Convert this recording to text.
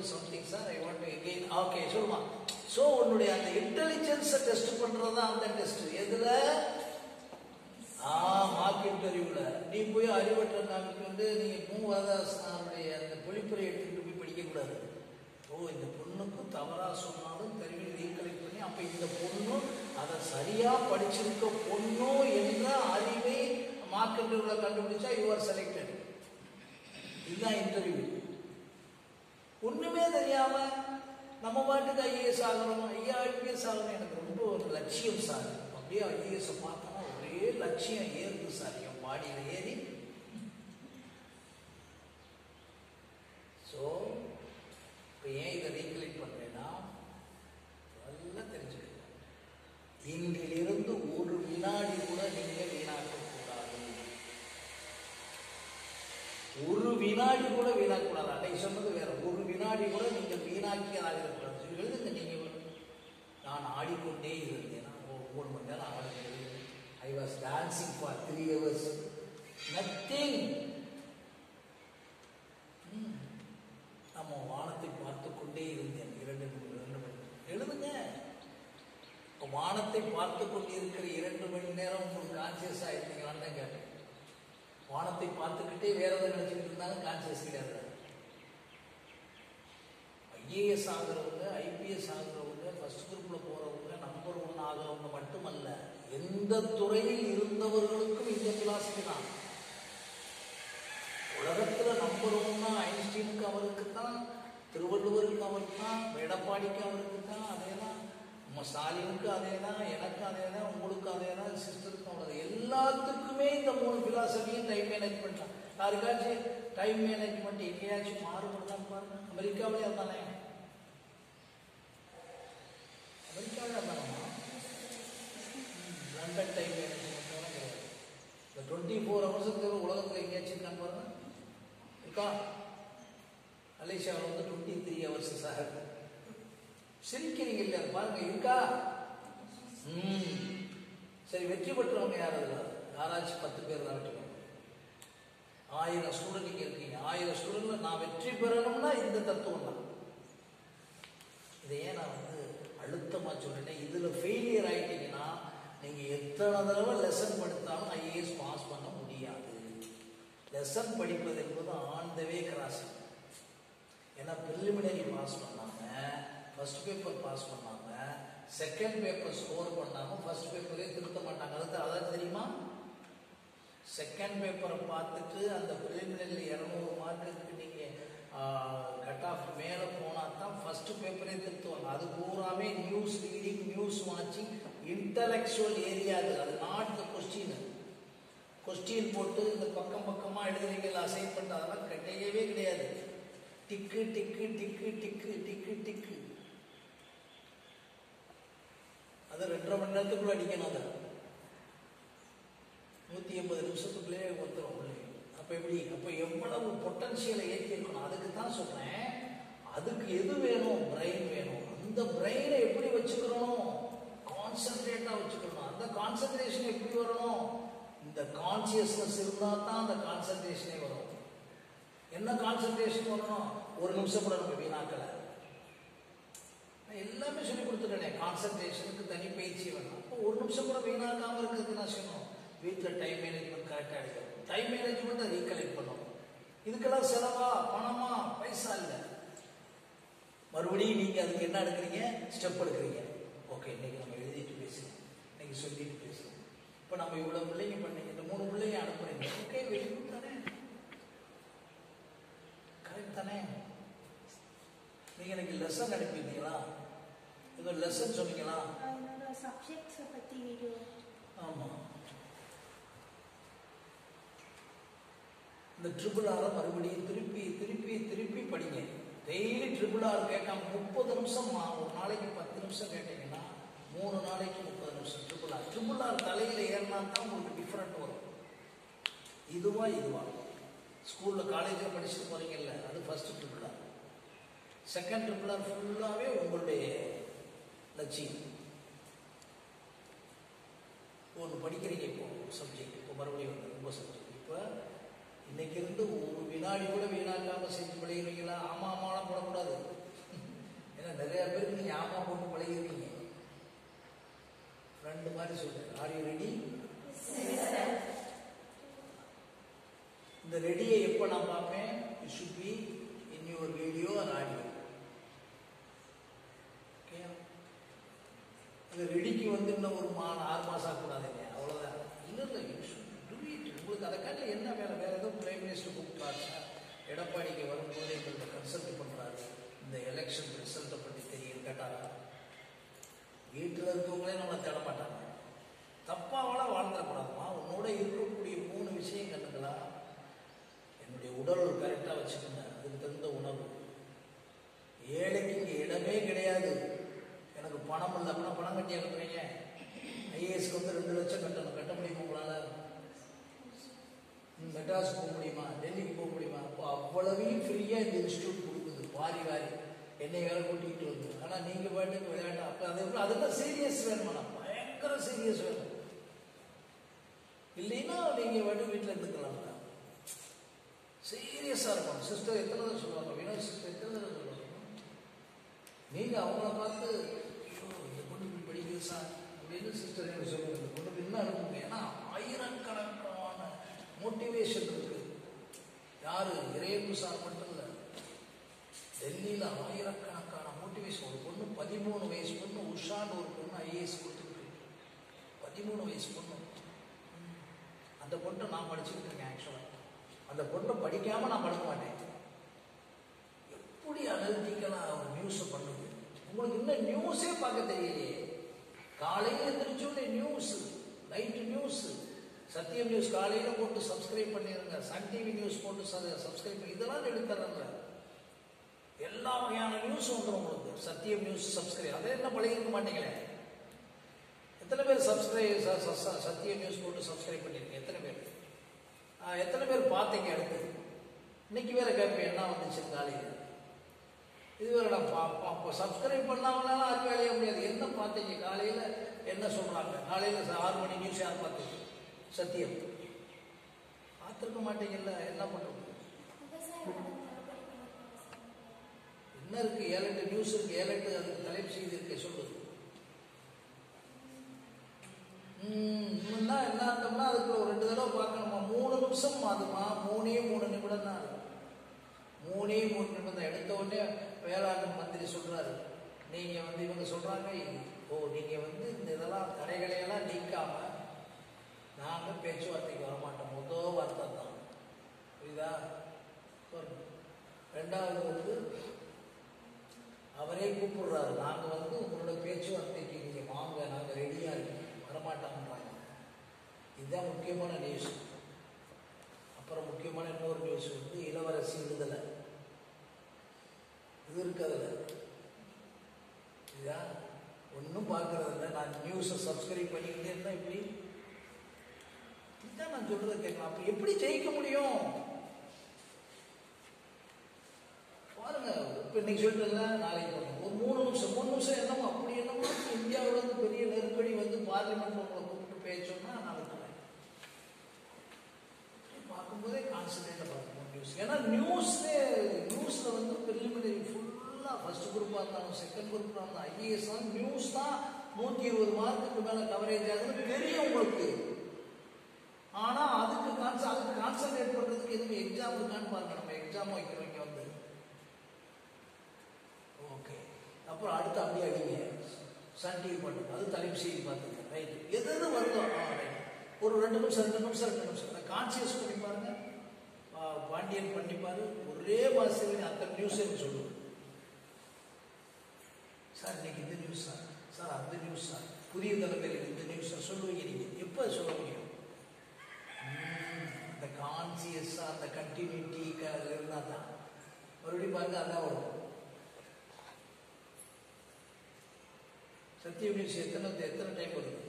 Something sir I want to again okay சொல்லுமா so உன்னுடைய அந்த இன்டெலிஜென்ஸை டெஸ்ட் பண்றது தான் அந்த டெஸ்ட் எதுல ஆ மார்க் இன்டர்வியூல நீ போய் அறிவற்ற காமிக்கு வந்து நீ மூவாதாசனுடைய அந்த பொழிப்புரை எடுத்துட்டு போய் படிக்க கூடாது ஓ இந்த பொண்ணுக்கு தவறா சொன்னாலும் தெரிவி ரீகலெக்ட் பண்ணி அப்ப இந்த பொண்ணு அதை சரியா படிச்சிருக்க பொண்ணு என்ற அறிவை மார்க் இன்டர்வியூல கண்டுபிடிச்சா யூ ஆர் செலக்டட் இதுதான் இன்டர்வியூ ஒண்ணுமே தெரியாம நம்ம பாட்டுக்கு ஐஏஎஸ் ஆகணும் ஐயா ஐபிஎஸ் ஆகணும் எனக்கு ரொம்ப ஒரு லட்சியம் சார் அப்படியே ஐஏஎஸ் பார்த்தோம்னா ஒரே லட்சியம் ஏறுது சார் என் பாடியில ஏறி ஸோ இப்போ ஏன் இதை ரீகலெக்ட் பண்றேன்னா நல்லா தெரிஞ்சுக்கங்க இன்றிலிருந்து ஒரு வினாடி கூட நீங்க வீணாக்க கூடாது ஒரு வினாடி கூட வீணாக்கூடாது அன்னைக்கு சொன்னது வேற ஒரு வினாடி கூட நீங்கள் வீணாக்கியதாக இருக்கக்கூடாது சொல்லி எழுதுங்க நீங்கள் நான் ஆடிக்கொண்டே இருந்தேன் நான் ஒரு மூணு மணி நேரம் ஆடிக்கொண்டே I was dancing for three hours nothing நம்ம வானத்தை பார்த்து கொண்டே இருந்தேன் இரண்டு மணி இரண்டு மணி எழுதுங்க இப்போ வானத்தை பார்த்து கொண்டிருக்கிற இரண்டு மணி நேரம் உங்களுக்கு கான்சியஸ் ஆயிருந்தீங்களான்னு தான் கேட்டேன் வானத்தை பார்த்துக்கிட்டே வேற எதாவது நினைச்சுக்கிட்டு இருந்தாலும் கான்சியஸ் கிடையாது ஐஏஎஸ் ஆகிறவங்க ஐபிஎஸ் ஆகிறவங்க ஃபர்ஸ்ட் குரூப்ல போறவங்க நம்பர் ஒன் ஆகிறவங்க மட்டுமல்ல எந்த துறையில் இருந்தவர்களுக்கும் இந்த பிலாசபி தான் உலகத்துல நம்பர் ஒன்னா ஐன்ஸ்டீனுக்கு அவருக்கு தான் திருவள்ளுவருக்கு அவருக்கு தான் எடப்பாடிக்கு அவருக்கு தான் அதே தான் நம்ம ஸ்டாலினுக்கு அதே தான் எனக்கு அதே தான் உங்களுக்கு அதே தான் சிஸ்டருக்கு அவ்வளோ எல்லாத்துக்குமே இந்த மூணு பிலாசபியும் டைம் மேனேஜ்மெண்ட் தான் யாருக்காச்சும் டைம் மேனேஜ்மெண்ட் எங்கேயாச்சும் மாறுபடுதான் பாருங்க அமெரிக்காவிலே தானே அமெரிக்காவிலே தானே லண்டன் டைம் மேனேஜ்மெண்ட் கிடையாது இந்த டுவெண்ட்டி ஃபோர் ஹவர்ஸுக்கு உலகத்தில் எங்கேயாச்சும் இருக்கான்னு பாருங்க இருக்கா மலேசியாவில் வந்து டுவெண்ட்டி த்ரீ ஹவர்ஸ் சார் சிரிக்கிறீங்க இல்லையா பாருங்க இருக்கா ம் சரி வெற்றி பெற்றவங்க யாரும் இல்லை யாராச்சும் பத்து பேர் தான் வெற்றி பெறணும் ஆயிரம் ஸ்டூடெண்ட் நீங்க இருக்கீங்க ஆயிரம் ஸ்டூடெண்ட்ல நான் வெற்றி பெறணும்னா இந்த தத்துவம் தான் இதை ஏன் நான் வந்து அழுத்தமா சொல்றேன் இதுல ஃபெயிலியர் ஆயிட்டீங்கன்னா நீங்க எத்தனை தடவை லெசன் படித்தாலும் ஐஏஎஸ் பாஸ் பண்ண முடியாது லெசன் படிப்பது என்பது ஆன் த வே கிராஸ் ஏன்னா ப்ரிலிமினரி பாஸ் பண்ணாம ஃபர்ஸ்ட் பேப்பர் பாஸ் பண்ணாம செகண்ட் பேப்பர் ஸ்கோர் பண்ணாம ஃபர்ஸ்ட் பேப்பரே திருத்த மாட்டாங்க அது அதான் தெரியுமா செகண்ட் பேப்பரை பார்த்துட்டு அந்த ப்ரிலிமினரி இரநூறு மார்க்குக்கு நீங்க கட் ஆஃப் மேலே போனால் தான் ஃபர்ஸ்ட் பேப்பரே திருத்துவாங்க அது பூராமே நியூஸ் ரீடிங் நியூஸ் வாட்சிங் இன்டலெக்சுவல் ஏரியா அது அது நாட் த கொஸ்டின் கொஸ்டின் போட்டு இந்த பக்கம் பக்கமாக எழுதுறீங்களா அசைன்மெண்ட் அதெல்லாம் கிடையவே கிடையாது டிக்கு டிக்கு டிக்கு டிக்கு டிக்கு டிக்கு அது ரெண்டரை மணி நேரத்துக்குள்ள அடிக்கணும் அதை நூற்றி எண்பது நிமிஷத்துக்குள்ளே ஒருத்தரும் உள்ளே அப்போ எப்படி அப்போ எவ்வளவு பொட்டன்ஷியலை ஏற்றி இருக்கணும் அதுக்கு தான் சொல்கிறேன் அதுக்கு எது வேணும் பிரெயின் வேணும் அந்த பிரெயினை எப்படி வச்சுக்கிறோம் கான்சென்ட்ரேட்டாக வச்சுக்கணும் அந்த கான்சென்ட்ரேஷன் எப்படி வரணும் இந்த கான்சியஸ்னஸ் இருந்தால் தான் அந்த கான்சென்ட்ரேஷனே வரும் என்ன கான்சென்ட்ரேஷன் வரணும் ஒரு நிமிஷம் கூட நம்ம வீணாக்கலை நான் எல்லாமே சொல்லி கொடுத்துட்டேனே கான்சென்ட்ரேஷனுக்கு தனி பயிற்சி வேணும் அப்போ ஒரு நிமிஷம் கூட வீணாக்காமல் இருக்கிறதுக்கு நான் சொன்னோம் வீட்டில் டைம் மேனேஜ்மெண்ட் கரெக்டாக எடுக்கணும் டைம் மேனேஜ்மெண்ட்டை ரீகலெக்ட் பண்ணும் இதுக்கெல்லாம் செலவா பணமா பைசா இல்லை மறுபடியும் நீங்கள் அதுக்கு என்ன எடுக்கிறீங்க ஸ்டெப் எடுக்கிறீங்க ஓகே இன்னைக்கு நம்ம எழுதிட்டு பேசுகிறோம் இன்னைக்கு சொல்லிட்டு பேசுகிறோம் இப்போ நம்ம இவ்வளோ பிள்ளைங்க பண்ணீங்க இந்த மூணு பிள்ளைங்க அனுப்புறீங்க ஓகே வெரி குட் தானே கரெக்ட் தானே நீங்க எனக்கு லெசன் அனுப்பியிருந்தீங்களா ஏதோ லெசன் சொன்னீங்களா என்னோட சப்ஜெக்ட்ஸை பற்றி வீடியோ ஆமா இந்த ட்ரிபிள் ஆரை மறுபடியும் திருப்பி திருப்பி திருப்பி படிங்க டெய்லி ட்ரிபிள் ஆர் கேட்காம முப்பது நிமிஷம் மா- ஒரு நாளைக்கு பத்து நிமிஷம் கேட்டீங்கன்னா மூணு நாளைக்கு முப்பது நிமிஷம் ட்ரிபிள் ஆர் ட்ரிபிள் ஆர் தலையில் ஏறினா தான் உங்களுக்கு டிஃப்ரெண்ட் வரும் இதுவா இதுவா ஸ்கூலில் காலேஜில் படிச்சுட்டு போறீங்கல்ல அது first triple R second triple R ஃபுல்லாகவே உங்களுடைய லட்சியம் ஒன்று படிக்கிறீங்க இப்போ சப்ஜெக்ட் இப்போ மறுபடியும் வந்து ரொம்ப சப்ஜெக்ட் இப்போ இன்னைக்கு இருந்து ஒரு வினாடி கூட வீணாக்காம செஞ்சு படிக்கிறீங்களா ஆமா ஆமாலாம் போடக்கூடாது மாதிரி சொல்றேன் ஆர் யூ ரெடி இந்த ரெடியை எப்போ நான் பார்ப்பேன் it should be in your video or audio okay இந்த ரெடிக்கு வந்து இன்னும் ஒரு மா ஆறு மாதம் ஆகக்கூடாதுங்க அவ்வளோதான் இல்லை இல்லை யூ ஷுட் டூ இட் உங்களுக்கு அதை காட்டில் என்ன வேலை வேறு ஏதோ பிரைம் மினிஸ்டர் கூப்பிட்டாங்க எடப்பாடிக்கு வரும்போது எங்கள்கிட்ட கன்சல்ட் பண்ணுறாரு இந்த எலெக்ஷன் ரிசல்ட்டை பற்றி தெரியும் கேட்டாரா வீட்டில் இருக்கவங்களே நம்மளை தேட மாட்டாங்க தப்பாவெல்லாம் வாழ்ந்துடக்கூடாதுமா உன்னோட இருக்கக்கூடிய மூணு விஷயம் கண்டுங்களா என்னுடைய உடல் கரெக்டாக வச்சுக்கோங்க அதுக்கு தகுந்த உணவு ஏழைக்கு இங்கே இடமே கிடையாது எனக்கு பணம் இல்லை அப்படின்னா பணம் கட்டி அனுப்புறீங்க ஐஏஎஸ்க்கு வந்து ரெண்டு லட்சம் கட்டணும் கட்ட முடியுமா உங்களால் மெட்ராஸ் போக முடியுமா டெல்லிக்கு போக முடியுமா அப்போ அவ்வளவையும் ஃப்ரீயாக இந்த இன்ஸ்டியூட் கொடுக்குது வாரி வாரி என்னை வேலை கூட்டிகிட்டு வந்து ஆனால் நீங்கள் பாட்டுக்கு விளையாட்டு அப்போ அது அதுதான் சீரியஸ் வேணுமா பயங்கர சீரியஸ் வேணும் இல்லைன்னா நீங்கள் பாட்டு வீட்டில் இருந்துக்கலாம் சீரியஸாக இருக்கும் சிஸ்டர் எத்தனை தடவை சொல்லுவாங்க வினோத் சிஸ்டர் எத்தனை தடவை சொல்லுவாங்க நீங்கள் அவங்கள பார்த்து ஐயோ இந்த பொண்ணு இப்படி படிக்குது சார் அப்படின்னு சிஸ்டர் எனக்கு சொல்லுவாங்க இந்த பொண்ணுக்கு என்ன இருக்குங்க ஏன்னா ஆயிரக்கணக்கான மோட்டிவேஷன் இருக்கு யாரு இறையன்பு சார் மட்டும் இல்லை டெல்லியில் ஆயிரக்கணக்கான மோட்டிவேஷன் ஒரு பொண்ணு பதிமூணு வயசு பொண்ணு உஷான்னு ஒரு பொண்ணு ஐஏஎஸ் கொடுத்துருக்கு பதிமூணு வயசு பொண்ணு அந்த பொண்ணை நான் படிச்சுக்கிட்டு இருக்கேன் ஆக்சுவலாக அந்த பொண்ணை படிக்காம நான் படிக்க மாட்டேன் எப்படி அனலிட்டிக்கலாக ஒரு நியூஸை பண்ணுது உங்களுக்கு இன்னும் நியூஸே பார்க்க தெரியலையே காலையில் எழுந்திரிச்சோடனே news night news Sathiyam news காலையில் போட்டு சப்ஸ்கிரைப் பண்ணிடுங்க சன் டிவி நியூஸ் போட்டு சப்ஸ்கிரைப் பண்ணி இதெல்லாம் எடுத்துறேன்ல எல்லா வகையான நியூஸ் வந்துடும் உங்களுக்கு சத்தியம் நியூஸ் சப்ஸ்கிரைப் அதை என்ன பழகிருக்க மாட்டீங்களே எத்தனை பேர் சப்ஸ்கிரைப் சத்தியம் நியூஸ் போட்டு சப்ஸ்கிரைப் பண்ணியிருக்கீங்க எத்தனை பேர் ஆ, எத்தனை பேர் பார்த்தீங்க அடுத்து இன்னைக்கு வேற கேட்பேன் என்ன வந்துச்சு காலையில் இது வேற நான் பா பா சப்ஸ்கிரைப் பண்ணாமனால அது வேலைய முடியாது என்ன பார்த்தீங்க காலையில் என்ன சொல்கிறாங்க காலையில் ஆறு மணி நியூஸ் யார் பார்த்தீங்க சத்தியம் பார்த்துருக்க மாட்டீங்கல்ல என்ன பண்ணுறது என்ன இருக்கு ஏழு எட்டு நியூஸ் இருக்கு ஏழு எட்டு அதுக்கு தலைப்பு செய்தி இருக்கு சொல்லுது ம், இன்னும்னா என்ன அர்த்தம்னா அதுக்கு ஒரு ரெண்டு தடவை பார்க்கணுமா மூணு நிமிஷம் அதுமா மூணே மூணு நிமிடம் தான் அது. மூணே மூணு நிமிடம் தான் எடுத்த உடனே வேளாண் மந்திரி சொல்றாரு நீங்க வந்து இவங்க சொல்றாங்க ஓ நீங்க வந்து இந்த இதெல்லாம் தடைகளையெல்லாம் நீக்காம நாங்க பேச்சுவார்த்தைக்கு வரமாட்டோம் முதல் வார்த்தை தான் புரியுதா சொல்லுங்க. ரெண்டாவது வந்து அவரே கூப்பிடுறாரு நாங்கள் வந்து உங்களோட பேச்சுவார்த்தைக்கு நீங்கள் வாங்க நாங்கள் ரெடியாக இருக்கோம் வரமாட்டோம்ன்றாங்க இதுதான் முக்கியமான நியூஸ் அப்புறம் முக்கியமான இன்னொரு நியூஸ் வந்து இளவரசி விடுதலை இது இருக்கிறதுல இதுதான் ஒன்றும் பார்க்கறது இல்லை நான் நியூஸை சப்ஸ்கிரைப் பண்ணிக்கிட்டே இருந்தால் இப்படி இதுதான் நான் சொல்றதை கேட்கலாம் அப்போ எப்படி ஜெயிக்க முடியும் பாருங்க இப்போ இன்னைக்கு சொல்லிட்டுல நாளைக்கு பாருங்க ஒரு மூணு நிமிஷம் மூணு நிமிஷம் என்னமோ அப்படி என்னமோ இந்தியாவில் வந்து பெரிய நெருக்கடி வந்து பார்லிமெண்ட்ல உங்களை கூப்பிட்டு பேச்சோம்னா நான் விட்டுறேன் பார்க்கும்போதே கான்சன்ட்ரேட்டாக பார்க்கணும் நியூஸ் ஏன்னா நியூஸ்ல நியூஸ்ல வந்து ப்ரிலிமினரி ஃபுல்லாக ஃபர்ஸ்ட் குரூப்பாக இருந்தாலும் செகண்ட் குரூப்பாக இருந்தாலும் ஐஏஎஸ் தான் நியூஸ் தான் நூற்றி இருபது மார்க்குக்கு மேலே கவரேஜ் ஆகுதுன்னு தெரியும் உங்களுக்கு ஆனா அதுக்கு கான்ச அதுக்கு கான்சன்ட்ரேட் பண்றதுக்கு எதுவும் எக்ஸாம் இருக்கான்னு பாருங்க நம்ம எக்ஸாம் வைக்கிறோம் இங்க வந்து ஓகே அப்புறம் அடுத்து அப்படியே அடிங்க சன் டிவி பண்ணுங்க அது தலைப்பு செய்தி பார்த்துங்க ரைட் எது எது வருதோ ஆ ரைட் ஒரு ரெண்டு நிமிஷம் ரெண்டு நிமிஷம் ரெண்டு நிமிஷம் அந்த கான்சியஸ் பண்ணி பாருங்க ஆ, பாண்டியன் பண்ணி பாரு ஒரே மாசத்துல அத்தனை நியூஸ் எனக்கு சொல்லுங்க சார் இன்னைக்கு இந்த நியூஸ் சார் சார் அந்த நியூஸ் சார் புதிய தலைமையில் இந்த நியூஸ் சார் சொல்லுவீங்க நீங்க எப்போ சொல்ல முடியும் ம், அந்த கான்சியஸாக அந்த கண்டினியூட்டி இருந்தால் தான் மறுபடியும் பாருங்க அதான் வரும் சத்தியம் நியூஸ் எத்தனை எத்தனை டைம் வருது